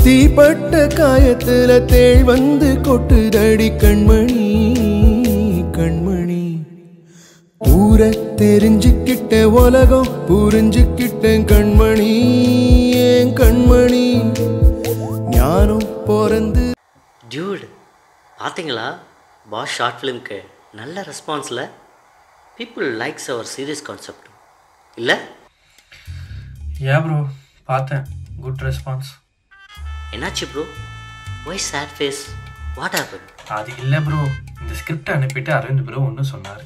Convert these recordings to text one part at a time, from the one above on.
தீப்பட்ட காயத்துல தேள் வந்து கொட்டுதடி கண்மணி கண்மணி ஊர தெரிஞ்சுக்கிட்ட உலகம் புரிஞ்சுக்கிட்டேன் கண்மணி ஏன் கண்மணி ஞானம் பிறந்து டியூட் பார்த்தீங்களா பாஸ் ஷார்ட் ஃபிலிம்க்கு நல்ல ரெஸ்பான்ஸில் பீப்புள் லைக்ஸ் அவர் சீரியஸ் கான்செப்ட் இல்லை ஏன் ப்ரோ பார்த்தேன் குட் ரெஸ்பான்ஸ் என்னாச்சு bro why sad face what happen அது இல்லை ப்ரோ இந்த ஸ்கிரிப்ட் அனுப்பிட்டு அரவிந்த் ப்ரோ ஒன்று சொன்னார்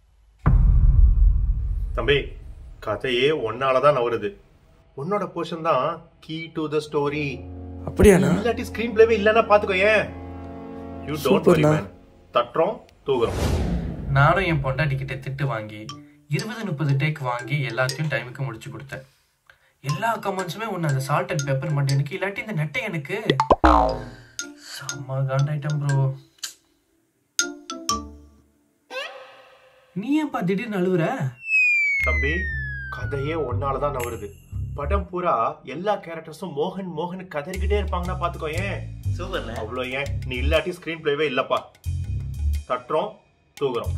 தம்பி கதையே ஒன்னால தான் நவருது உன்னோட போர்ஷன் தான் கீ டு த ஸ்டோரி அப்படியாண்ணா இல்லாட்டி ஸ்கிரீன் பிளேவே இல்லைன்னா பாத்துக்கோ ஏன் யூ டோன்ட் வரி சூப்பர்ண்ணா. மேன் தட்டுறோம் தூக்குறோம் நானும் என் பொண்டாட்டி கிட்ட திட்டு வாங்கி இருபது முப்பது டேக் வாங்கி எல்லாத்தையும் டைமுக்கு முடிச்சு கொடுத்தேன் எல்லா கமெண்ட்ஸுமே ஒன்று அந்த சால்ட் அண்ட் பெப்பர் மட்டும் எனக்கு இல்லாட்டி இந்த நெட்டை எனக்கு செம்ம காண்டாயிட்டம் ப்ரோ நீ ஏன்பா திடீர்னு அழுவுற தம்பி கதையே ஒன்னால தான் நவருது படம் பூரா எல்லா கேரக்டர்ஸும் மோகன் மோகன் கதறிக்கிட்டே இருப்பாங்கன்னா பாத்துக்கோ ஏன் சூப்பர்ண்ணே அவ்வளோ ஏன் நீ இல்லாட்டி ஸ்கிரீன் பிளேவே இல்லப்பா தட்டுறோம் தூக்குறோம்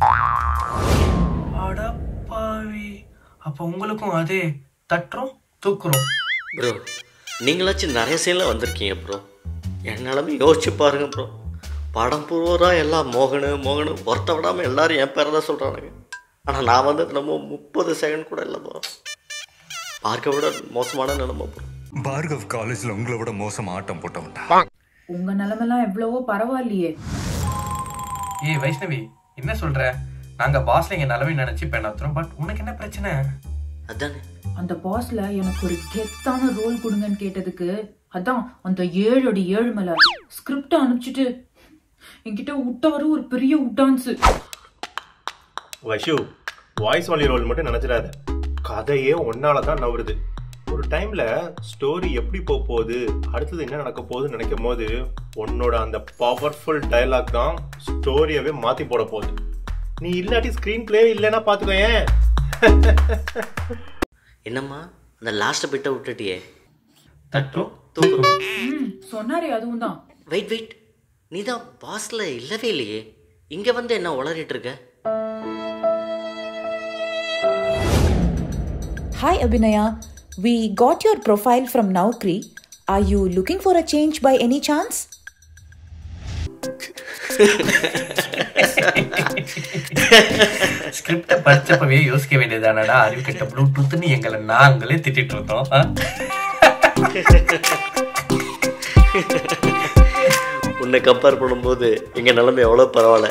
அடப்பாவி அப்போ உங்களுக்கும் அதே தட்டுறோம் தூக்குறோம் ப்ரோ நீங்களாச்சும் நிறைய சீனில் வந்திருக்கீங்க ப்ரோ என்னாலுமே யோசிச்சு பாருங்க ப்ரோ படம் பூரா எல்லாம் மோகனு மோகனு ஒருத்த விடாமல் எல்லாரும் என் பேரை தான் சொல்கிறானுங்க ஆனால் நான் வந்து நம்ம முப்பது செகண்ட் கூட இல்லை ப்ரோ பார்க்க விட மோசமான நிலைமை ப்ரோ பார்கவ் காலேஜ்ல உங்களை விட மோசம் ஆட்டம் போட்டவன்டா உங்க நிலைமெல்லாம் எவ்வளவோ பரவாயில்லையே ஏய் வைஷ்ணவி என்ன சொல்ற நாங்க பாஸ்ல எங்க நிலவை நினைச்சு பெண்ணாத்துறோம் பட் உனக்கு என்ன பிரச்சனை அதானே அந்த பாஸ்ல எனக்கு ஒரு கெத்தான ரோல் கொடுங்கன்னு கேட்டதுக்கு அதான் அந்த ஏழு அடி ஏழு மேல ஸ்கிரிப்ட் அனுப்பிச்சிட்டு என்கிட்ட விட்டவரு ஒரு பெரிய உட்டான்ஸ் வைஷு வாய்ஸ் ஒன்லி ரோல் மட்டும் நினைச்சிடாத கதையே ஒன்னால தான் நவருது ஒரு டைம்ல ஸ்டோரி எப்படி போக போகுது அடுத்தது என்ன நடக்க போகுதுன்னு நினைக்கும் போது உன்னோட அந்த பவர்ஃபுல் டயலாக் தான் ஸ்டோரியவே மாத்தி போட போகுது நீ இல்லாட்டி ஸ்கிரீன் பிளே இல்லைன்னா பாத்துக்கோ ஏன் என்னம்மா அந்த லாஸ்ட்டை பிட்டை விட்டுட்டியே தட்டுறோம் தூக்குறோம் ம் சொன்னாரே அதுவும் தான் வெயிட் வெயிட் நீ தான் பாஸில் இல்லவே இல்லையே இங்கே வந்து என்ன உளறிட்டு இருக்க Hi Abhinaya, we got your profile from Naukri. Are you looking for a change by any chance? ஸ்கிரிப்ட படிச்சப்பவே யோசிக்க வேண்டியதானடா அறிவு கெட்ட ப்ளூடூத்னு எங்களை நாங்களே திட்டிட்டு இருந்தோம் ஆ? உன்னை கம்பேர் பண்ணும்போது எங்கள் நிலைமை எவ்வளோ பரவாயில்ல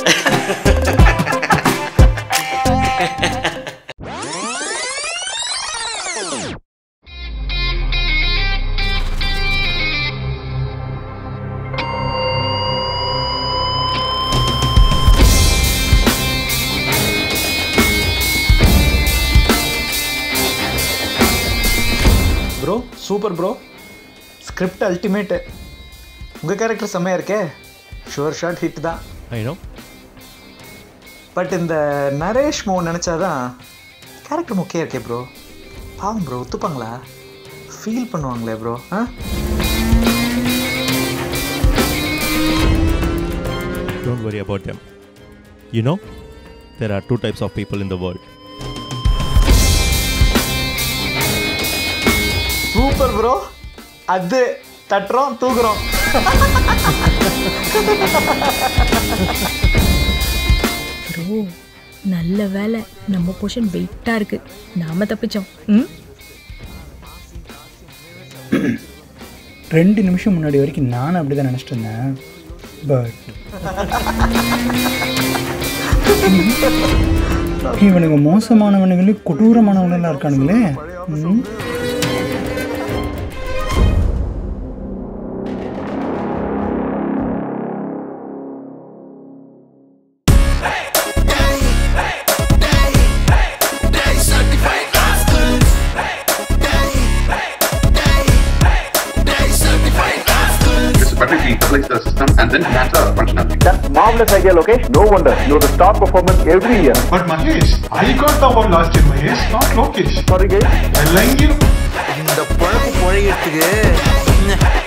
bro super bro script ultimate உங்கள் கேரக்டர் செம்மையாக இருக்கே ஷுவர் ஷாட் ஹிட் தான் ஐ நோ பட் இந்த நரேஷ் மோ நினச்சாதான் கேரக்டர் முக்கியம் இருக்கே ப்ரோ பாவம் ப்ரோ ஒத்துப்பாங்களா ஃபீல் பண்ணுவாங்களே bro ah Don't worry about them. You know, there are two types of people in the world. Super bro அது தட்டுறோம் தூக்குறோம் ப்ரோ நல்ல வேலை நம்ம போர்ஷன் வெயிட்டாக இருக்கு நாம தப்பிச்சோம் ம் ரெண்டு நிமிஷம் முன்னாடி வரைக்கும் நானும் அப்படி தான் நினச்சிட்டு இருந்தேன் பட் இவனுங்க மோசமானவனுங்களே கொடூரமானவங்களெல்லாம் இருக்கானுங்களே ம். Systematically establish the system and then enhance the functionality. That's marvelous idea, Lokesh. No wonder. You're the star performance every year. But Mahesh, I got the award last year, Mahesh, not Lokesh. Sorry, guys. எல்லாம் இங்கே இந்த பழப்பு பழையத்துக்கு